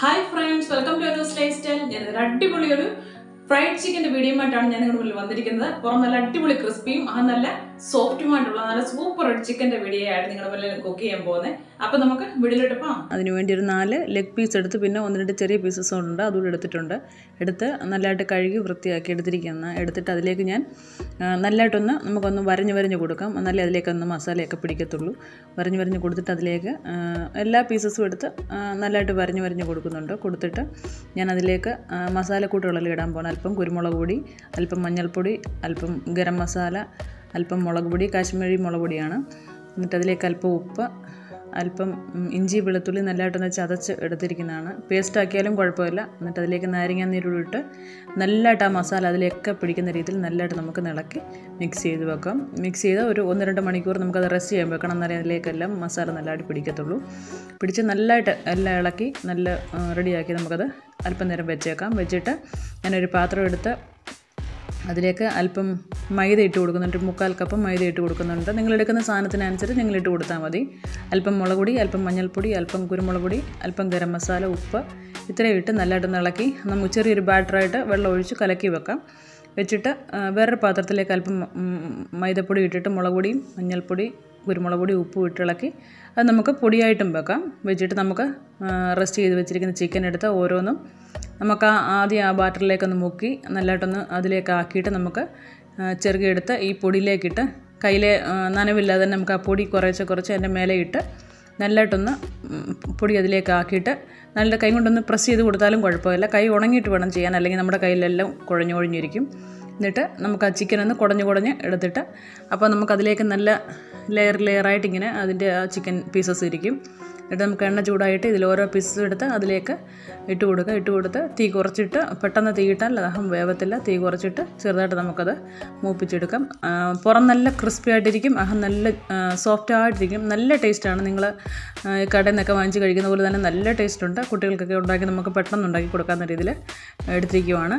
hi friends welcome to news lifestyle ഞാൻ ഒരു അടിപൊളി ഒരു ഫ്രൈഡ് ചിക്കൻ്റെ വീഡിയോയുമായിട്ടാണ് ഞാൻ നിങ്ങളുടെ മുന്നിൽ വന്നിരിക്കുന്നത് പുറം നല്ല അടിപൊളി ക്രിസ്പിയും ആ നല്ല സോഫ്റ്റുമായിട്ടുള്ള നല്ല സൂപ്പർ ഒരു ചിക്കൻ്റെ വീഡിയോ ആയിട്ട് നിങ്ങളുടെ മുന്നിൽ കുക്ക് ചെയ്യാൻ പോകുന്നത് അപ്പം നമുക്ക് വീഡിയോയിലോട്ട് പോകാം അതിന് വേണ്ടി ഒരു നാല് ലെഗ് പീസ് എടുത്ത് പിന്നെ ഒന്ന് രണ്ട് ചെറിയ പീസസ് ഉണ്ട് അതുകൂടെ എടുത്തിട്ടുണ്ട് എടുത്ത് നല്ലതായിട്ട് കഴുകി വൃത്തിയാക്കി എടുത്തിരിക്കുന്ന എടുത്തിട്ട് അതിലേക്ക് ഞാൻ ആ, നല്ലതായിട്ടൊന്ന് നമുക്കൊന്ന് വരഞ്ഞ് വരഞ്ഞ് കൊടുക്കാം എന്നാലേ അതിലേക്കൊന്ന് മസാലയൊക്കെ പിടിക്കത്തുള്ളൂ വരഞ്ഞ് വരഞ്ഞ് കൊടുത്തിട്ട് അതിലേക്ക് ആ, എല്ലാ പീസസും എടുത്ത് ആ, നല്ലതായിട്ട് വരഞ്ഞ് വരഞ്ഞ് കൊടുക്കുന്നുണ്ട് കൊടുത്തിട്ട് ഞാൻ അതിലേക്ക് ആ, മസാലക്കൂട്ടുകളെല്ലാം ഇടാൻ പോകണം അല്പം കുരുമുളക് പൊടി അല്പം മഞ്ഞൾപ്പൊടി അല്പം ഗരം മസാല അല്പം മുളക് പൊടി കാശ്മീരി മുളക് പൊടിയാണ് എന്നിട്ട് അതിലേക്ക് അല്പം ഉപ്പ് അല്പം ഉം, ഇഞ്ചി വെളുത്തുള്ളി നല്ലതായിട്ടൊന്ന് ചതച്ച് എടുത്തിരിക്കുന്നതാണ് പേസ്റ്റ് ആക്കിയാലും കുഴപ്പമില്ല എന്നിട്ട് അതിലേക്ക് നാരങ്ങ നീരൂടെ ഇട്ട് നല്ലതായിട്ട് ആ മസാല അതിലേക്ക് പിടിക്കുന്ന രീതിയിൽ നല്ലതായിട്ട് നമുക്ക് ഇളക്കി മിക്സ് ചെയ്ത് വെക്കാം മിക്സ് ചെയ്ത് ഒരു ഒന്ന് രണ്ട് മണിക്കൂർ നമുക്കത് റെസ്റ്റ് ചെയ്യാൻ വെക്കണം എന്നാലേ അതിലേക്കെല്ലാം മസാല നല്ലതായിട്ട് പിടിക്കത്തുള്ളൂ പിടിച്ച് നല്ലതായിട്ട് എല്ലാം ഇളക്കി നല്ല റെഡിയാക്കി നമുക്കത് അല്പം നേരം വെച്ചേക്കാം വെച്ചിട്ട് ഞാനൊരു പാത്രം എടുത്ത് അതിലേക്ക് അല്പം മൈദ ഇട്ട് കൊടുക്കുന്നുണ്ട് ഒരു മുക്കാൽ കപ്പ് മൈദ ഇട്ട് കൊടുക്കുന്നുണ്ട് നിങ്ങൾ എടുക്കുന്ന സാധനത്തിനനുസരിച്ച് നിങ്ങൾ ഇട്ട് കൊടുത്താൽ മതി അല്പം മുളക് പൊടി അല്പം മഞ്ഞൾപ്പൊടി അല്പം കുരുമുളക് പൊടി അല്പം ഗരം മസാല ഉപ്പ് ഇത്രയും ഇട്ട് നല്ലതായിട്ട് ഇളക്കി നമുക്ക് ചെറിയൊരു ബാറ്ററായിട്ട് വെള്ളം ഒഴിച്ച് കലക്കി വെക്കാം വെച്ചിട്ട് ആ, വേറൊരു പാത്രത്തിലേക്ക് അല്പം ഉം, മൈദപ്പൊടി ഇട്ടിട്ട് മുളക് പൊടിയും മഞ്ഞൾപ്പൊടി കുരുമുളക് പൊടി ഉപ്പും ഇട്ട് ഇളക്കി അത് നമുക്ക് പൊടിയായിട്ടും വെക്കാം വെച്ചിട്ട് നമുക്ക് റെസ്റ്റ് ചെയ്ത് വെച്ചിരിക്കുന്ന ചിക്കൻ എടുത്ത് ഓരോന്നും നമുക്ക് ആ ആദ്യം ആ ബാറ്ററിലേക്കൊന്ന് മുക്കി നല്ലതായിട്ടൊന്ന് അതിലേക്ക് ആക്കിയിട്ട് നമുക്ക് ആ, ചെറുകിയെടുത്ത് ഈ പൊടിയിലേക്കിട്ട് കയ്യിലെ ആ, നനവില്ലാതെ തന്നെ നമുക്ക് ആ പൊടി കുറേശ്ശെ കുറച്ച് അതിൻ്റെ മേലെ ഇട്ട് നല്ലതായിട്ടൊന്ന് ഉം, പൊടി അതിലേക്ക് ആക്കിയിട്ട് നല്ല കൈ കൊണ്ടൊന്ന് പ്രസ് ചെയ്ത് കൊടുത്താലും കുഴപ്പമില്ല കൈ ഉണങ്ങിയിട്ട് വേണം ചെയ്യാൻ അല്ലെങ്കിൽ നമ്മുടെ കയ്യിലെല്ലാം കുഴഞ്ഞു കുഴഞ്ഞിരിക്കും എന്നിട്ട് നമുക്ക് ആ ചിക്കൻ ഒന്ന് കുടഞ്ഞ് കുടഞ്ഞ് എടുത്തിട്ട് അപ്പോൾ നമുക്ക് അതിലേക്ക് നല്ല ലെയർ ലെയറായിട്ട് ഇങ്ങനെ അതിൻ്റെ ആ ചിക്കൻ പീസസ് ഇരിക്കും എന്നിട്ട് നമുക്ക് എണ്ണ ചൂടായിട്ട് ഇതിൽ ഓരോ പീസസും എടുത്ത് അതിലേക്ക് ഇട്ട് കൊടുക്കുക ഇട്ട് കൊടുത്ത് തീ കുറച്ചിട്ട് പെട്ടെന്ന് തീ ഇട്ടാൽ അതാഹം വേവത്തില്ല തീ കുറച്ചിട്ട് ചെറുതായിട്ട് നമുക്കത് മൂപ്പിച്ചെടുക്കാം ആ, പുറം നല്ല ക്രിസ്പി ആയിട്ടിരിക്കും അഹം നല്ല സോഫ്റ്റ് ആയിട്ടിരിക്കും നല്ല ടേസ്റ്റാണ് നിങ്ങൾ കടയിൽ നിന്നൊക്കെ വാങ്ങിച്ച് കഴിക്കുന്ന പോലെ തന്നെ നല്ല ടേസ്റ്റ് ഉണ്ട് കുട്ടികൾക്കൊക്കെ ഉണ്ടാക്കി നമുക്ക് പെട്ടെന്ന് ഉണ്ടാക്കി കൊടുക്കാവുന്ന രീതിയിൽ എടുത്തിരിക്കുവാണ്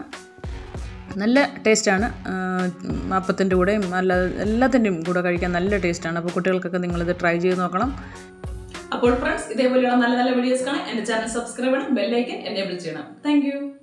നല്ല ടേസ്റ്റാണ് അപ്പത്തിൻ്റെ കൂടെയും അല്ല എല്ലാത്തിൻ്റെയും കൂടെ കഴിക്കാൻ നല്ല ടേസ്റ്റാണ് അപ്പോൾ കുട്ടികൾക്കൊക്കെ നിങ്ങളിത് ട്രൈ ചെയ്ത് നോക്കണം അപ്പോൾ ഫ്രണ്ട്സ് ഇതേപോലെയുള്ള നല്ല നല്ല വീഡിയോസ് കാണാൻ എൻ്റെ ചാനൽ സബ്സ്ക്രൈബ് ചെയ്യണം ബെല്ലൈക്കൻ എന്നെ വിളിച്ച് ചെയ്യണം താങ്ക്